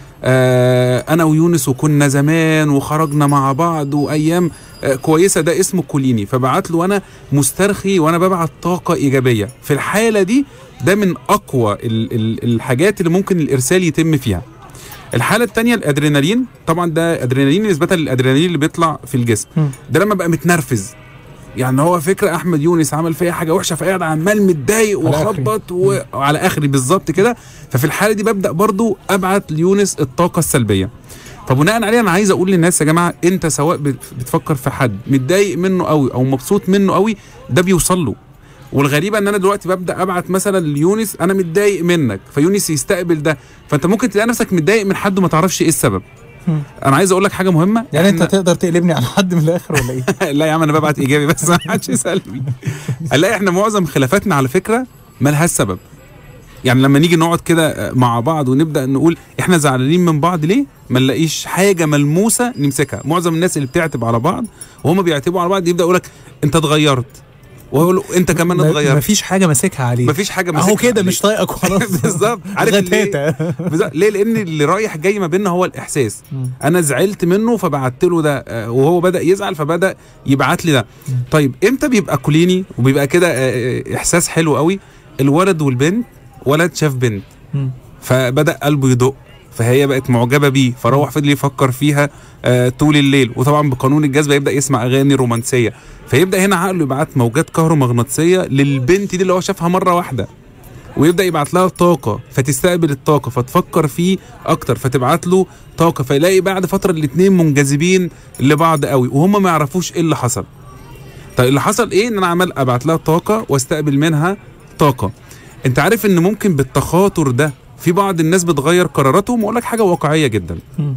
آه انا ويونس وكنا زمان وخرجنا مع بعض وايام آه كويسه ده اسمه كوليني فبعت له وانا مسترخي وانا ببعت طاقه ايجابيه في الحاله دي ده من اقوى ال ال الحاجات اللي ممكن الارسال يتم فيها الحاله الثانيه الادرينالين طبعا ده ادرينالين نسبه للادرينالين اللي بيطلع في الجسم مم. ده لما بقى متنرفز يعني هو فكره احمد يونس عمل فيا حاجه وحشه فقاعد عمال متضايق على آخري. وخبط و- وعلى اخري بالظبط كده ففي الحاله دي ببدا برضو ابعت ليونس الطاقه السلبيه فبناء عليه انا عايز اقول للناس يا جماعه انت سواء بت- بتفكر في حد متضايق منه قوي او مبسوط منه قوي ده بيوصل له والغريبه ان انا دلوقتي ببدا ابعت مثلا ليونس انا متضايق منك فيونس يستقبل ده فانت ممكن تلاقي نفسك متضايق من حد ما تعرفش ايه السبب مم. انا عايز اقول لك حاجه مهمه يعني انت إحنا- تقدر تقلبني على حد من الاخر ولا ايه؟ لا يا عم انا ببعت ايجابي بس ما حدش سلبي هنلاقي احنا معظم خلافاتنا على فكره ملهاش سبب يعني لما نيجي نقعد كده مع بعض ونبدا نقول احنا زعلانين من بعض ليه ما نلاقيش حاجه ملموسه نمسكها معظم الناس اللي بتعتب على بعض وهم بيعتبوا على بعض يبدا يقول لك انت اتغيرت ويقول له انت كمان ما- اتغيرت مفيش حاجه ماسكها عليه مفيش حاجه اهو ماسكها كده عليك. مش طايقك وخلاص بالظبط عارف ليه غتاتة. بالظبط ليه لان اللي رايح جاي ما بيننا هو الاحساس مم. انا زعلت منه فبعت له ده آه، وهو بدا يزعل فبدا يبعت لي ده طيب امتى بيبقى كليني وبيبقى كده آه، آه، احساس حلو قوي الولد والبنت ولد شاف بنت مم. فبدا قلبه يدق فهي بقت معجبه بيه فروح فضل يفكر فيها آه طول الليل وطبعا بقانون الجذب يبدا يسمع اغاني رومانسيه فيبدا هنا عقله يبعت موجات كهرومغناطيسيه للبنت دي اللي هو شافها مره واحده ويبدا يبعت لها طاقه فتستقبل الطاقه فتفكر فيه اكتر فتبعت له طاقه فيلاقي بعد فتره الاتنين منجذبين لبعض قوي وهم ما يعرفوش ايه اللي حصل طيب اللي حصل ايه ان انا عمال ابعت لها طاقه واستقبل منها طاقه انت عارف ان ممكن بالتخاطر ده في بعض الناس بتغير قراراتهم واقول لك حاجه واقعيه جدا مم.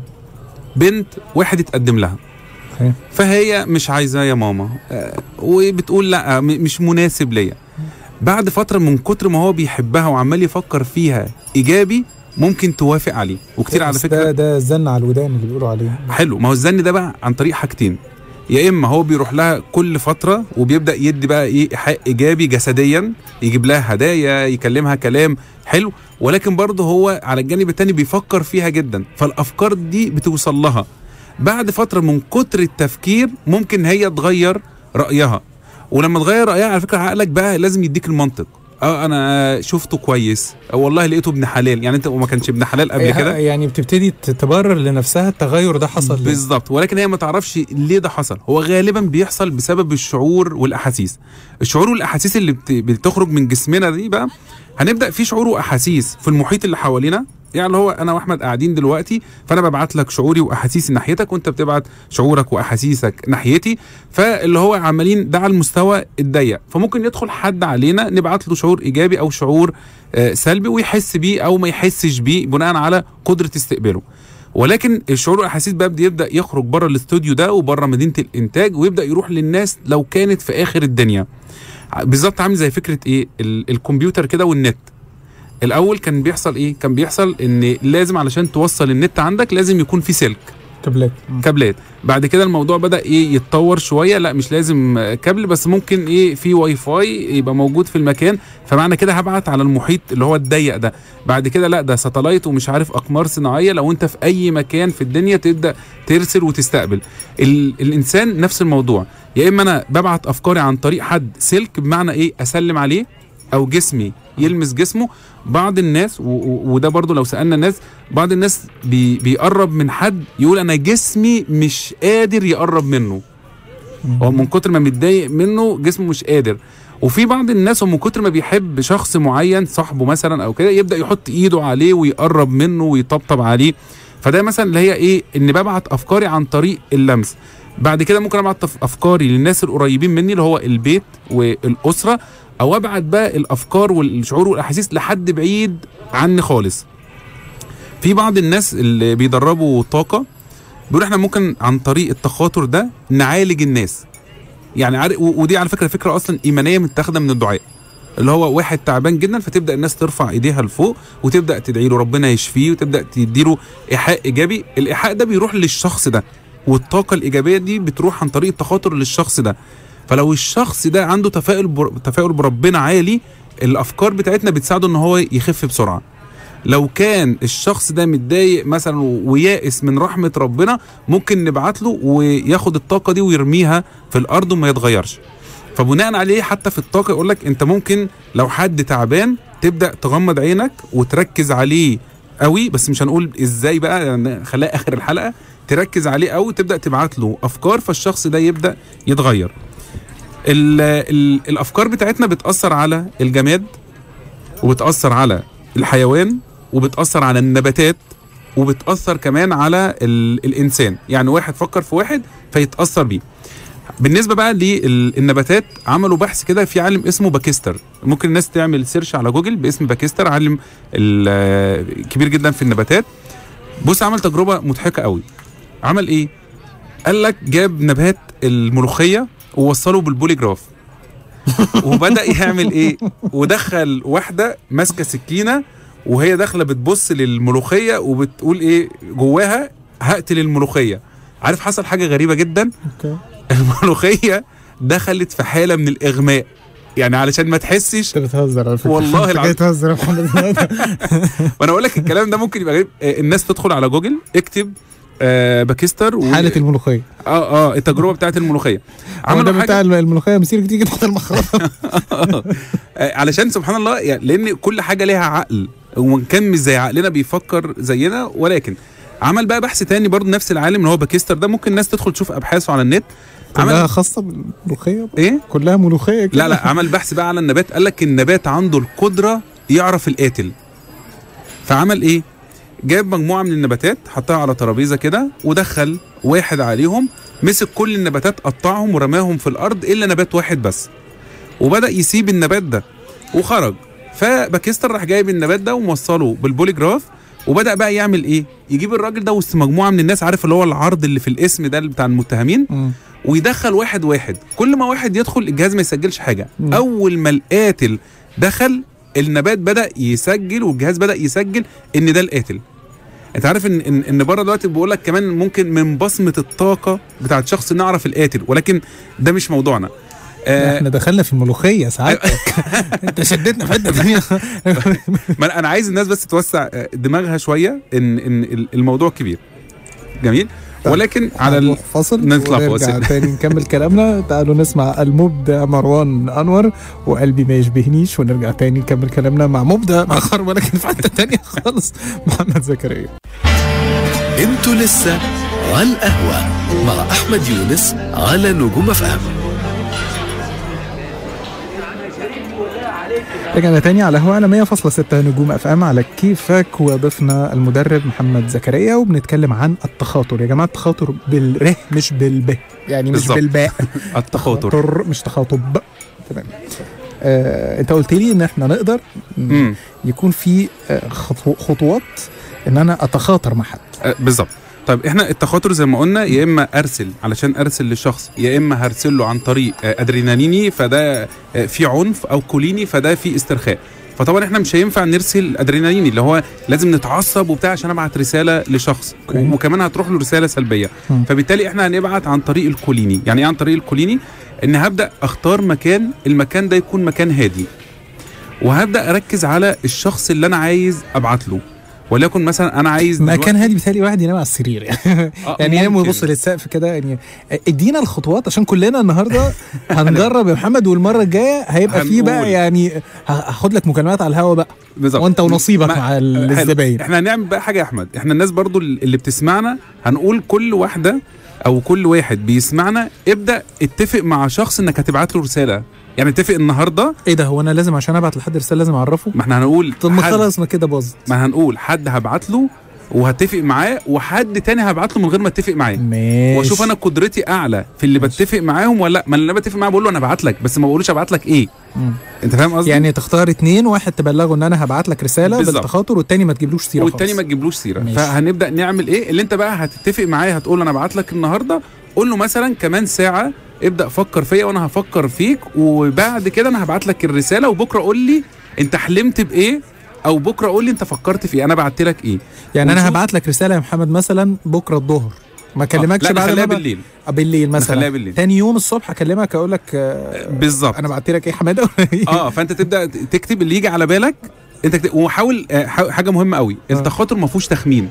بنت واحد اتقدم لها أوكي. فهي مش عايزاه يا ماما آه، وبتقول لا م- مش مناسب ليا بعد فتره من كتر ما هو بيحبها وعمال يفكر فيها ايجابي ممكن توافق عليه وكتير على بس فكره ده ده الزن على الودان اللي بيقولوا عليه حلو ما هو الزن ده بقى عن طريق حاجتين يا اما هو بيروح لها كل فتره وبيبدا يدي بقى ايه ايحاء ايجابي جسديا يجيب لها هدايا يكلمها كلام حلو ولكن برضه هو على الجانب التاني بيفكر فيها جدا فالافكار دي بتوصل لها بعد فتره من كتر التفكير ممكن هي تغير رايها ولما تغير رايها على فكره عقلك بقى لازم يديك المنطق اه انا شفته كويس آه والله لقيته ابن حلال يعني انت ما كانش ابن حلال قبل إيه، كده يعني بتبتدي ت- تبرر لنفسها التغير ده حصل ليه بالظبط ولكن هي ما تعرفش ليه ده حصل هو غالبا بيحصل بسبب الشعور والاحاسيس الشعور والاحاسيس اللي بت- بتخرج من جسمنا دي بقى هنبدا في شعور واحاسيس في المحيط اللي حوالينا يعني اللي هو انا واحمد قاعدين دلوقتي فانا ببعت لك شعوري واحاسيسي ناحيتك وانت بتبعت شعورك واحاسيسك ناحيتي فاللي هو عمالين ده على المستوى الضيق فممكن يدخل حد علينا نبعت له شعور ايجابي او شعور آه، سلبي ويحس بيه او ما يحسش بيه بناء على قدره استقباله ولكن الشعور والاحاسيس بقى بيبدا يخرج بره الاستوديو ده وبره مدينه الانتاج ويبدا يروح للناس لو كانت في اخر الدنيا بالظبط عامل زي فكره ايه ال- الكمبيوتر كده والنت الاول كان بيحصل ايه كان بيحصل ان لازم علشان توصل النت عندك لازم يكون في سلك كابلات كابلات بعد كده الموضوع بدا ايه يتطور شويه لا مش لازم آه، كابل بس ممكن ايه في واي فاي يبقى موجود في المكان فمعنى كده هبعت على المحيط اللي هو الضيق ده بعد كده لا ده ساتلايت ومش عارف اقمار صناعيه لو انت في اي مكان في الدنيا تبدا ترسل وتستقبل ال الانسان نفس الموضوع يا اما انا ببعت افكاري عن طريق حد سلك بمعنى ايه اسلم عليه او جسمي يلمس جسمه بعض الناس و- و- وده برضو لو سالنا الناس بعض الناس بي بيقرب من حد يقول انا جسمي مش قادر يقرب منه هو من كتر ما متضايق منه جسمه مش قادر وفي بعض الناس هو من كتر ما بيحب شخص معين صاحبه مثلا او كده يبدا يحط ايده عليه ويقرب منه ويطبطب عليه فده مثلا اللي هي ايه ان ببعت افكاري عن طريق اللمس بعد كده ممكن ابعت أف- افكاري للناس القريبين مني اللي هو البيت والاسره او ابعت بقى الافكار والشعور والاحاسيس لحد بعيد عني خالص في بعض الناس اللي بيدربوا طاقه بيقولوا احنا ممكن عن طريق التخاطر ده نعالج الناس يعني عارف و- ودي على فكره فكره اصلا ايمانيه متاخده من الدعاء اللي هو واحد تعبان جدا فتبدا الناس ترفع ايديها لفوق وتبدا تدعي له ربنا يشفيه وتبدا تديله ايحاء ايجابي الايحاء ده بيروح للشخص ده والطاقه الايجابيه دي بتروح عن طريق التخاطر للشخص ده فلو الشخص ده عنده تفاؤل بر... تفاؤل بربنا عالي الافكار بتاعتنا بتساعده ان هو يخف بسرعه لو كان الشخص ده متضايق مثلا ويائس من رحمه ربنا ممكن نبعت له وياخد الطاقه دي ويرميها في الارض وما يتغيرش فبناء عليه حتى في الطاقه يقول لك انت ممكن لو حد تعبان تبدا تغمض عينك وتركز عليه قوي بس مش هنقول ازاي بقى يعني خليها اخر الحلقه تركز عليه قوي وتبدا تبعت له افكار فالشخص ده يبدا يتغير ال ال الافكار بتاعتنا بتاثر على الجماد وبتاثر على الحيوان وبتاثر على النباتات وبتاثر كمان على ال الانسان يعني واحد فكر في واحد فيتاثر بيه بالنسبه بقى للنباتات عملوا بحث كده في عالم اسمه باكستر ممكن الناس تعمل سيرش على جوجل باسم باكستر عالم ال- كبير جدا في النباتات بص عمل تجربه مضحكه قوي عمل ايه قال لك جاب نبات الملوخيه ووصله بالبوليجراف وبدا يعمل ايه ودخل واحده ماسكه سكينه وهي داخله بتبص للملوخيه وبتقول ايه جواها هقتل الملوخيه عارف حصل حاجه غريبه جدا اوكي الملوخيه دخلت في حاله من الاغماء يعني علشان ما تحسش انت بتهزر على فكره والله انت جاي العظيم. تهزر يا محمد وانا اقول لك الكلام ده ممكن يبقى غريب آه، الناس تدخل على جوجل اكتب آه باكستر و... حاله الملوخيه اه اه التجربه بتاعت الملوخيه عملوا عملوا بتاع حاجه الملوخيه مسيرك تيجي تحط المخرطه آه علشان سبحان الله يعني لان كل حاجه ليها عقل وان كان مش زي عقلنا بيفكر زينا ولكن عمل بقى بحث تاني برضه نفس العالم اللي هو باكستر ده ممكن الناس تدخل تشوف ابحاثه على النت كلها عمل خاصه بالملوخيه ايه كلها ملوخيه كده لا لا عمل بحث بقى على النبات قال لك النبات عنده القدره يعرف القاتل فعمل ايه جاب مجموعه من النباتات حطها على ترابيزه كده ودخل واحد عليهم مسك كل النباتات قطعهم ورماهم في الارض الا نبات واحد بس وبدا يسيب النبات ده وخرج فباكستر راح جايب النبات ده وموصله بالبوليجراف وبدا بقى يعمل ايه يجيب الراجل ده وسط مجموعه من الناس عارف اللي هو العرض اللي في الاسم ده اللي بتاع المتهمين مم. ويدخل واحد واحد كل ما واحد يدخل الجهاز ما يسجلش حاجه مم. اول ما القاتل دخل النبات بدا يسجل والجهاز بدا يسجل ان ده القاتل انت عارف ان ان, إن بره دلوقتي بيقول لك كمان ممكن من بصمه الطاقه بتاعت شخص نعرف القاتل ولكن ده مش موضوعنا آه احنا دخلنا في الملوخيه ساعتك انت شدتنا في حته ثانيه ما أنا- انا عايز الناس بس توسع آه، دماغها شويه ان ان الموضوع كبير جميل ولكن على ال... فاصل نطلع ونرجع فاصل. تاني نكمل كلامنا تعالوا نسمع المبدع مروان انور وقلبي ما يشبهنيش ونرجع تاني نكمل كلامنا مع مبدع اخر ولكن في حته تانيه خالص محمد زكريا انتوا لسه على القهوة مع أحمد يونس على نجوم اف ام رجعنا تاني على هوا على 100.6 نجوم اف ام على كيفك وضيفنا المدرب محمد زكريا وبنتكلم عن التخاطر يا جماعه التخاطر بالره مش بالب يعني مش بالظبط. بالباء التخاطر تخاطر مش تخاطب تمام آه، انت قلت لي ان احنا نقدر امم يكون في آه، خطو- خطوات ان انا اتخاطر مع حد آه، بالظبط طيب احنا التخاطر زي ما قلنا يا اما ارسل علشان ارسل لشخص يا اما هرسل له عن طريق آه، ادريناليني فده آه، في عنف او كوليني فده في استرخاء فطبعا احنا مش هينفع نرسل ادرينالين اللي هو لازم نتعصب وبتاع عشان ابعت رساله لشخص أوكي. وكمان هتروح له رساله سلبيه مم. فبالتالي احنا هنبعت عن طريق الكوليني يعني ايه عن طريق الكوليني ان هبدا اختار مكان المكان ده يكون مكان هادي وهبدا اركز على الشخص اللي انا عايز ابعت له وليكن مثلا انا عايز مكان دلوقتي- هادي بيتهيألي واحد ينام على السرير يعني آه، يعني ينام ممكن. ويبص للسقف كده يعني ادينا الخطوات عشان كلنا النهارده هنجرب يا محمد والمره الجايه هيبقى في بقى هنقول. يعني ه- هاخد لك مكالمات على الهوا بقى بالظبط وانت ونصيبك ما- مع حلو. ال- الزباين احنا هنعمل بقى حاجه يا احمد احنا الناس برضو اللي بتسمعنا هنقول كل واحده او كل واحد بيسمعنا ابدا اتفق مع شخص انك هتبعت له رساله يعني اتفق النهارده ايه ده هو انا لازم عشان ابعت لحد رساله لازم اعرفه ما احنا هنقول طب ما حد- خلاص ما كده باظت ما هنقول حد هبعت له وهتفق معاه وحد تاني هبعت له من غير ما اتفق معاه ماشي واشوف انا قدرتي اعلى في اللي ماشي. بتفق معاهم ولا لا ما اللي انا بتفق معاه بقول له انا هبعت لك بس ما بقولوش ابعت لك ايه مم. انت فاهم قصدي يعني تختار اتنين واحد تبلغه ان انا هبعت لك رساله بالظبط. بالتخاطر والتاني ما تجيبلوش سيره والتاني خالص. ما تجيبلوش سيره ماشي. فهنبدا نعمل ايه اللي انت بقى هتتفق معاه هتقول له انا ابعت لك النهارده قول له مثلا كمان ساعه ابدا فكر فيا وانا هفكر فيك وبعد كده انا هبعت لك الرساله وبكره قول لي انت حلمت بايه او بكره قول لي انت فكرت في ايه انا بعت لك ايه يعني انا ونشوف- هبعت لك رساله يا محمد مثلا بكره الظهر ما اكلمكش لا بعد نخليها ما- بالليل آه، بالليل مثلا نخليها بالليل. تاني يوم الصبح اكلمك اقول لك آه، بالظبط انا بعت لك ايه حماده اه فانت تبدا تكتب اللي يجي على بالك انت كتب وحاول آه، حا- حاجه مهمه قوي آه. التخاطر ما فيهوش تخمين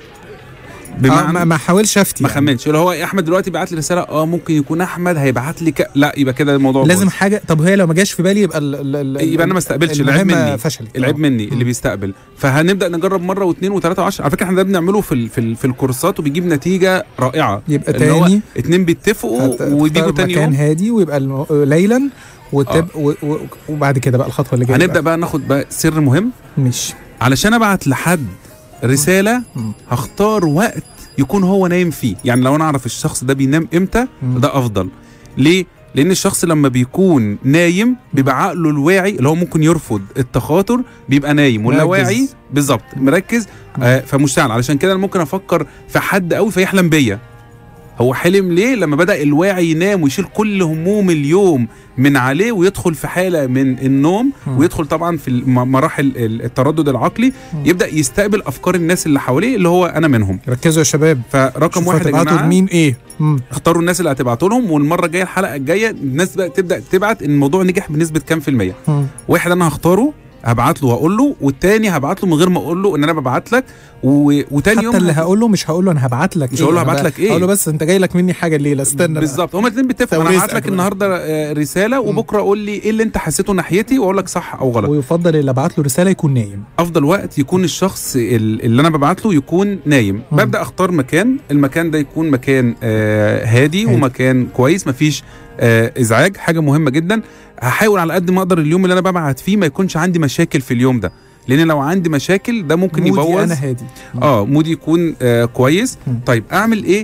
آه ما ما احاولش افتي ما يعني. خمنش اللي هو احمد دلوقتي بعت لي رساله اه ممكن يكون احمد هيبعت لي ك... لا يبقى كده الموضوع لازم باظ. حاجه طب هي لو ما جاش في بالي يبقى ال ال ال يبقى انا ما استقبلش العيب المهمة مني فشلت العيب آه. مني اللي بيستقبل فهنبدا نجرب مره واثنين وثلاثه وعشرة على فكره احنا ده بنعمله في ال... في, ال... في الكورسات وبيجيب نتيجه رائعه يبقى اللي هو تاني اتنين بيتفقوا هت- وبيجوا تختار تاني مكان يوم هادي ويبقى الم- ليلا وتب و و وبعد كده بقى الخطوه اللي جايه هنبدا بقى ناخد بقى سر مهم مش علشان ابعت لحد رساله مم. هختار وقت يكون هو نايم فيه يعني لو انا اعرف الشخص ده بينام امتى مم. ده افضل ليه لان الشخص لما بيكون نايم بيبقى عقله الواعي اللي هو ممكن يرفض التخاطر بيبقى نايم ولا مركز. واعي بالظبط مركز آه فمشتعل علشان كده انا ممكن افكر في حد قوي فيحلم بيا هو حلم ليه لما بدا الواعي ينام ويشيل كل هموم اليوم من عليه ويدخل في حاله من النوم مم. ويدخل طبعا في الم- مراحل ال- التردد العقلي مم. يبدا يستقبل افكار الناس اللي حواليه اللي هو انا منهم ركزوا يا شباب فرقم شوفوا واحد يا هتبعتوا جماعه لمين ايه مم. اختاروا الناس اللي هتبعتوا لهم والمره الجايه الحلقه الجايه الناس بقى تبدا تبعت ان الموضوع نجح بنسبه كام في الميه مم. واحد انا هختاره هبعت له واقول له والتاني هبعت له من غير ما اقول له ان انا ببعت لك و... وتاني يوم حتى اللي هت- هقول له مش هقول له انا هبعت لك مش هقول له أنا هبعت بقى- لك إيه؟ هقول له بس انت جاي لك مني حاجه الليله استنى بقى. بالظبط هما الاثنين بيتفقوا انا توريث هبعت لك أجر. النهارده آه، رساله وبكره قول لي ايه اللي انت حسيته ناحيتي واقول لك صح او غلط ويفضل اللي ابعت له رساله يكون نايم افضل وقت يكون الشخص ال- اللي انا ببعت له يكون نايم مم. ببدا اختار مكان المكان ده يكون مكان آه هادي هادي. ومكان كويس مفيش آه ازعاج حاجه مهمه جدا هحاول على قد ما اقدر اليوم اللي انا ببعت فيه ما يكونش عندي مشاكل في اليوم ده لان لو عندي مشاكل ده ممكن مودي يبوظ انا هادي اه مودي يكون آه كويس مم. طيب اعمل ايه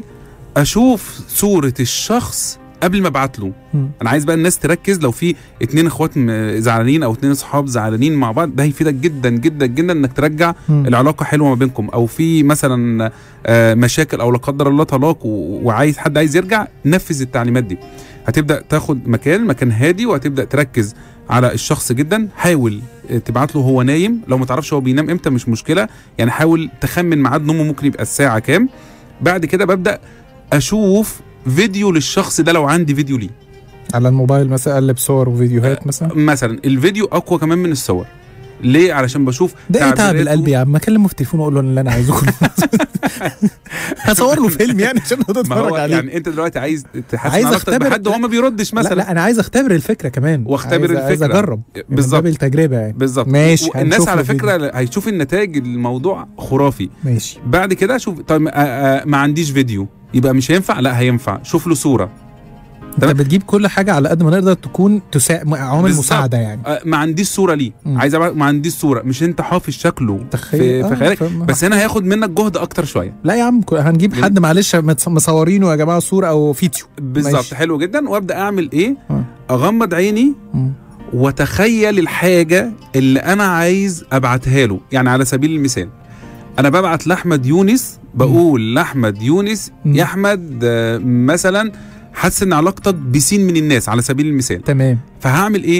اشوف صوره الشخص قبل ما ابعت له مم. انا عايز بقى الناس تركز لو في اتنين اخوات م- زعلانين او اتنين اصحاب زعلانين مع بعض ده هيفيدك جدا جدا جدا انك ترجع مم. العلاقه حلوه ما بينكم او في مثلا آه، مشاكل او لا قدر الله طلاق و- وعايز حد عايز يرجع نفذ التعليمات دي هتبدا تاخد مكان مكان هادي وهتبدا تركز على الشخص جدا حاول آه، تبعت له هو نايم لو ما تعرفش هو بينام امتى مش مشكله يعني حاول تخمن ميعاد نومه ممكن يبقى الساعه كام بعد كده ببدا اشوف فيديو للشخص ده لو عندي فيديو ليه على الموبايل مثلا اقلب صور وفيديوهات مثلا مثلا الفيديو اقوى كمان من الصور ليه علشان بشوف ده ايه تعب تعبيراته. القلب يا عم اكلمه في التليفون واقول له اللي انا عايزه كله هصور له فيلم يعني عشان اقعد ما هو اتفرج عليه يعني انت دلوقتي عايز تحسن عايز علاقتك أختبر- بحد وهو ما بيردش لا, مثلا لا انا عايز اختبر الفكره كمان واختبر عايز عايز الفكرة. اجرب من بالظبط باب التجربه يعني بالظبط ماشي، والناس هنشوف على الفيديو. فكره هيشوف النتائج الموضوع خرافي ماشي بعد كده شوف طيب آه، آه، ما عنديش فيديو يبقى مش هينفع لا هينفع شوف له صوره انت تمام. بتجيب كل حاجه على قد ما نقدر تكون تسا... عوامل بالظبط. مساعده يعني آه، ما عنديش صوره ليه مم. عايز أبعت- ما عنديش صوره مش انت حافظ شكله تخيل في, آه، في خيالك فاهم. بس هنا هياخد منك جهد اكتر شويه لا يا عم كو- هنجيب حد معلش متص- مصورينه يا جماعه صوره او فيديو بالظبط ماشي. حلو جدا وابدا اعمل ايه آه. اغمض عيني مم. وتخيل الحاجة اللي أنا عايز أبعتها له يعني على سبيل المثال أنا ببعت لأحمد يونس بقول لأحمد يونس مم. يا أحمد آه، مثلا حاسس إن علاقتك بسين من الناس على سبيل المثال تمام فهعمل إيه؟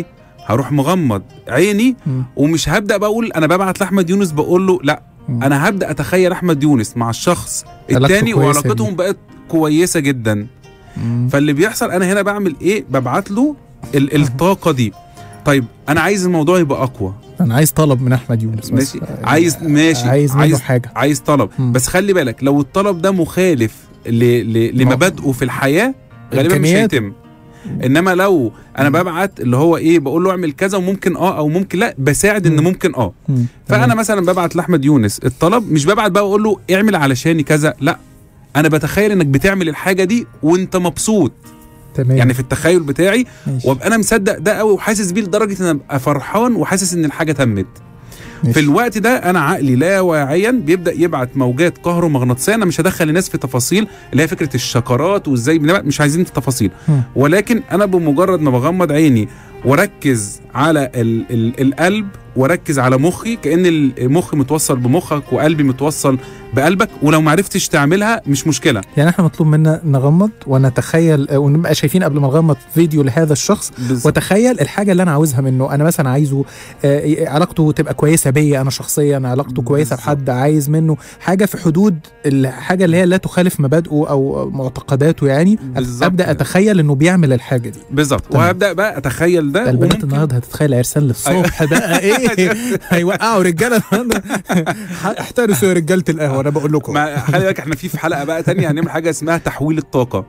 هروح مغمض عيني مم. ومش هبدا بقول انا ببعت لاحمد يونس بقول له لا مم. انا هبدا اتخيل احمد يونس مع الشخص علاقته التاني كويسة وعلاقتهم بقت كويسه جدا مم. فاللي بيحصل انا هنا بعمل ايه ببعت له ال- الطاقه دي طيب انا عايز الموضوع يبقى اقوى انا عايز طلب من احمد يونس بس. ماشي عايز ماشي عايز منه عايز حاجه عايز طلب مم. بس خلي بالك لو الطلب ده مخالف ل... ل... لمبادئه في الحياه غالبا مش إمكانيات. هيتم انما لو انا ببعت اللي هو ايه بقول له اعمل كذا وممكن اه او ممكن لا بساعد ان مم. ممكن اه مم. فانا تمام. مثلا ببعت لاحمد يونس الطلب مش ببعت بقى اقول له اعمل علشاني كذا لا انا بتخيل انك بتعمل الحاجه دي وانت مبسوط تمام يعني في التخيل بتاعي ماشي. وابقى انا مصدق ده قوي وحاسس بيه لدرجه ان أنا ابقى فرحان وحاسس ان الحاجه تمت ماشي. في الوقت ده انا عقلي لا واعيا بيبدا يبعت موجات كهرومغناطيسيه انا مش هدخل الناس في تفاصيل اللي هي فكره الشكرات وازاي بنبقى مش عايزين في تفاصيل مم. ولكن انا بمجرد ما بغمض عيني واركز على ال ال القلب واركز على مخي كان المخ متوصل بمخك وقلبي متوصل بقلبك ولو ما عرفتش تعملها مش مشكله يعني احنا مطلوب منا نغمض ونتخيل آه، ونبقى شايفين قبل ما نغمض فيديو لهذا الشخص وتخيل الحاجه اللي انا عاوزها منه انا مثلا عايزه آه، علاقته تبقى كويسه بيا انا شخصيا علاقته كويسه بالظبط. بحد عايز منه حاجه في حدود الحاجه اللي هي لا تخالف مبادئه او معتقداته يعني بالظبط ابدا كده. اتخيل انه بيعمل الحاجه دي بالظبط تمام. وهبدا بقى اتخيل ده ده البنات وممكن- النهارده هتتخيل عرسان للصبح بقى ايه هيوقعوا رجاله النهارده احترسوا يا رجاله القهوه انا بقول لكم ما خلي بالك احنا في في حلقه بقى تانية هنعمل حاجه اسمها تحويل الطاقه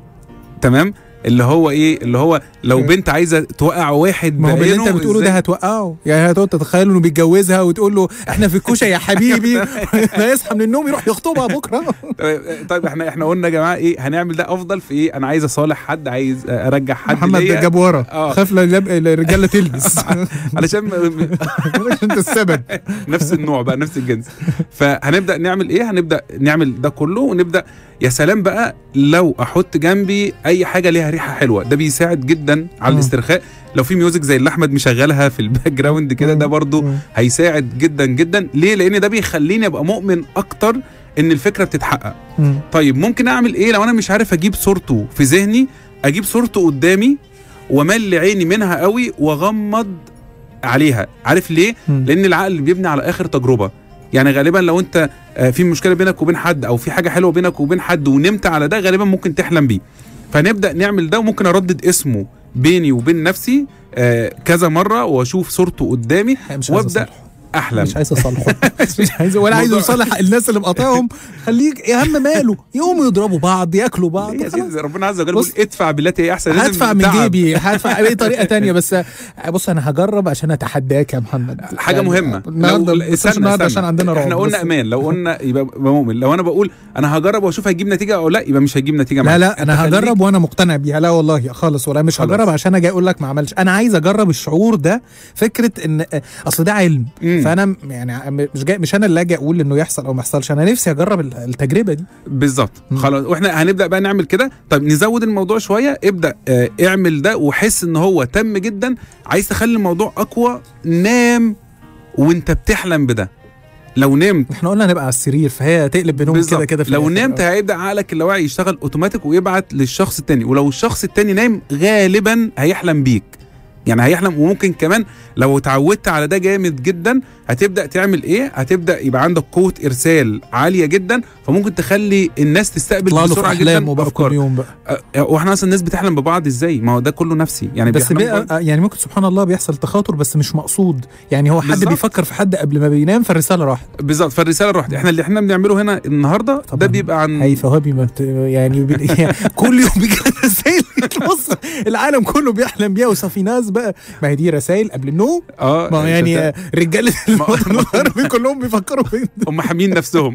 تمام اللي هو ايه اللي هو لو بنت عايزه توقع واحد ما هو باللي انت بعينه بتقوله ده إزاي؟ هتوقعه يعني هتقعد تتخيل انه بيتجوزها وتقول له احنا في الكوشه يا حبيبي ما يصحى من النوم يروح يخطبها بكره طيب- طيب احنا احنا قلنا يا جماعه ايه هنعمل ده افضل في ايه انا عايز اصالح حد عايز ارجع حد محمد ليا جاب ورا آه. خاف لا يلب- الرجاله تلبس علشان م- انت السبب نفس النوع بقى نفس الجنس فهنبدا نعمل ايه هنبدا نعمل ده كله ونبدا يا سلام بقى لو احط جنبي اي حاجه ليها ريحه حلوه ده بيساعد جدا على مم. الاسترخاء لو في ميوزك زي اللي احمد مشغلها في الباك جراوند كده ده برضو مم. هيساعد جدا جدا ليه لان ده بيخليني ابقى مؤمن اكتر ان الفكره بتتحقق مم. طيب ممكن اعمل ايه لو انا مش عارف اجيب صورته في ذهني اجيب صورته قدامي ومل عيني منها قوي واغمض عليها عارف ليه مم. لان العقل بيبني على اخر تجربه يعني غالبا لو انت آه، في مشكله بينك وبين حد او في حاجه حلوه بينك وبين حد ونمت على ده غالبا ممكن تحلم بيه فنبدا نعمل ده وممكن اردد اسمه بيني وبين نفسي آه، كذا مره واشوف صورته قدامي مش عايز وابدا اصالحه احلم مش عايز اصالحه مش عايز ولا عايز موضوع- يصالح الناس اللي مقاطعهم خليك يا عم ماله يقوموا يضربوا بعض ياكلوا بعض يا خلاص. سيدي ربنا عز وجل بص، بيقول ادفع بالتي هي احسن لازم هدفع من تعب. جيبي هدفع باي طريقه تانية بس بص انا هجرب عشان اتحداك يا محمد حاجه يعني مهمه النهارده لو- بس مش النهارده عشان عندنا رعب احنا بس- قلنا امان لو قلنا يبقى يبقى مؤمن لو انا بقول انا هجرب واشوف هيجيب نتيجه او لا يبقى مش هيجيب نتيجه لا معاك. لا انا أنت خليك- هجرب وانا مقتنع بيها لا والله خالص ولا مش خلاص. هجرب عشان اجي اقول لك ما عملش انا عايز اجرب الشعور ده فكره ان اصل ده علم مم. فانا م- يعني مش جاي مش انا اللي اجي اقول انه يحصل او ما يحصلش انا نفسي اجرب ال- التجربه دي بالظبط مم. خلاص واحنا هنبدا بقى نعمل كده طيب نزود الموضوع شويه ابدا اه اعمل ده وحس ان هو تم جدا عايز تخلي الموضوع اقوى نام وانت بتحلم بده لو نمت احنا قلنا نبقى على السرير فهي تقلب بينهم بالظبط. كده كده في لو الآخر. نمت هيبدا عقلك اللاواعي يشتغل اوتوماتيك ويبعت للشخص التاني ولو الشخص التاني نايم غالبا هيحلم بيك يعني هيحلم وممكن كمان لو اتعودت على ده جامد جدا هتبدا تعمل ايه هتبدا يبقى عندك قوه ارسال عاليه جدا فممكن تخلي الناس تستقبل يطلع له في بسرعه احلامه جدا بقى كل افكار يوم بقى أه، واحنا اصلا الناس بتحلم ببعض ازاي ما هو ده كله نفسي يعني بس بيحلموا بقى ببعض. يعني ممكن سبحان الله بيحصل تخاطر بس مش مقصود يعني هو حد بالظبط. بيفكر في حد قبل ما بينام فالرساله راحت بالظبط فالرساله رحت احنا اللي احنا بنعمله هنا النهارده ده طبعاً. بيبقى عن هيفا وهبي ما بت... يعني, بي... يعني كل يوم بيجي رسائل بص العالم كله بيحلم بيها وفي ناس بقى ما هي دي رسائل قبل النوم اه ما هو يعني شفت- آه، رجاله الوطن العربي كلهم بيفكروا في هم حامين نفسهم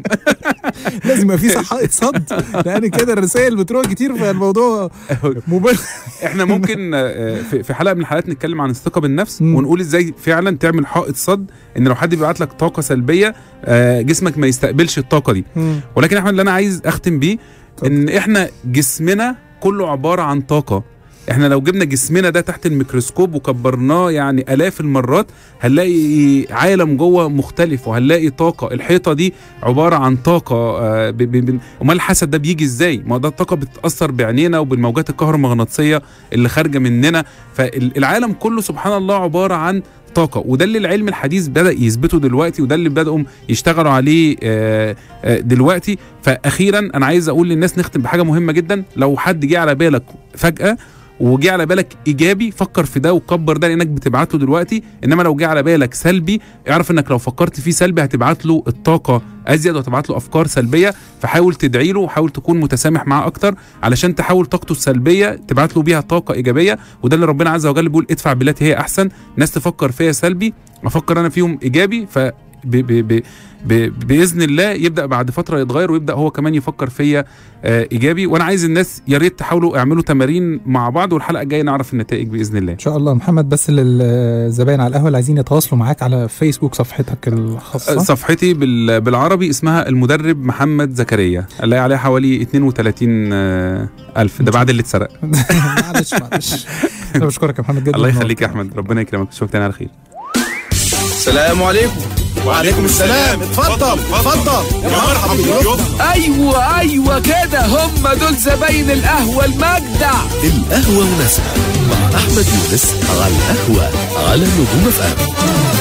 لازم يبقى في صحائق صد لان كده الرسائل بتروح كتير فالموضوع مبالغ احنا ممكن آه، في في حلقه من الحلقات نتكلم عن الثقه بالنفس مم. ونقول ازاي فعلا تعمل حائط صد ان لو حد بيبعت لك طاقه سلبيه آه، جسمك ما يستقبلش الطاقه دي ولكن احمد اللي انا عايز اختم بيه ان احنا جسمنا كله عباره عن طاقه احنا لو جبنا جسمنا ده تحت الميكروسكوب وكبرناه يعني الاف المرات هنلاقي عالم جوه مختلف وهنلاقي طاقه الحيطه دي عباره عن طاقه آه، ب- ب- ب- امال الحسد ده بيجي ازاي ما ده الطاقه بتتاثر بعينينا وبالموجات الكهرومغناطيسيه اللي خارجه مننا فالعالم كله سبحان الله عباره عن طاقه وده اللي العلم الحديث بدا يثبته دلوقتي وده اللي بداوا يشتغلوا عليه آه، آه، دلوقتي فاخيرا انا عايز اقول للناس نختم بحاجه مهمه جدا لو حد جه على بالك فجاه وجه على بالك ايجابي فكر في ده وكبر ده لانك بتبعت له دلوقتي انما لو جه على بالك سلبي اعرف انك لو فكرت فيه سلبي هتبعت له الطاقه ازيد وهتبعت له افكار سلبيه فحاول تدعي له وحاول تكون متسامح معاه اكتر علشان تحاول طاقته السلبيه تبعت له بيها طاقه ايجابيه وده اللي ربنا عز وجل بيقول ادفع بالتي هي احسن ناس تفكر فيها سلبي افكر انا فيهم ايجابي ف ب ب ب ب باذن الله يبدا بعد فتره يتغير ويبدا هو كمان يفكر فيا آه ايجابي وانا عايز الناس يا ريت تحاولوا اعملوا تمارين مع بعض والحلقه الجايه نعرف النتائج باذن الله ان شاء الله محمد بس للزباين على القهوه اللي عايزين يتواصلوا معاك على فيسبوك صفحتك الخاصه صفحتي بال- بالعربي اسمها المدرب محمد زكريا الاقي عليها حوالي 32 آه، الف ده بعد اللي اتسرق معلش معلش انا بشكرك يا محمد جدا الله يخليك يا احمد ربنا يكرمك اشوفك تاني على خير السلام عليكم وعليكم السلام اتفضل اتفضل يا مرحبا بضيوفنا ايوه ايوه كده هم دول زباين القهوه المجدع القهوة مناسبة مع أحمد يونس على القهوة على نجوم اف ام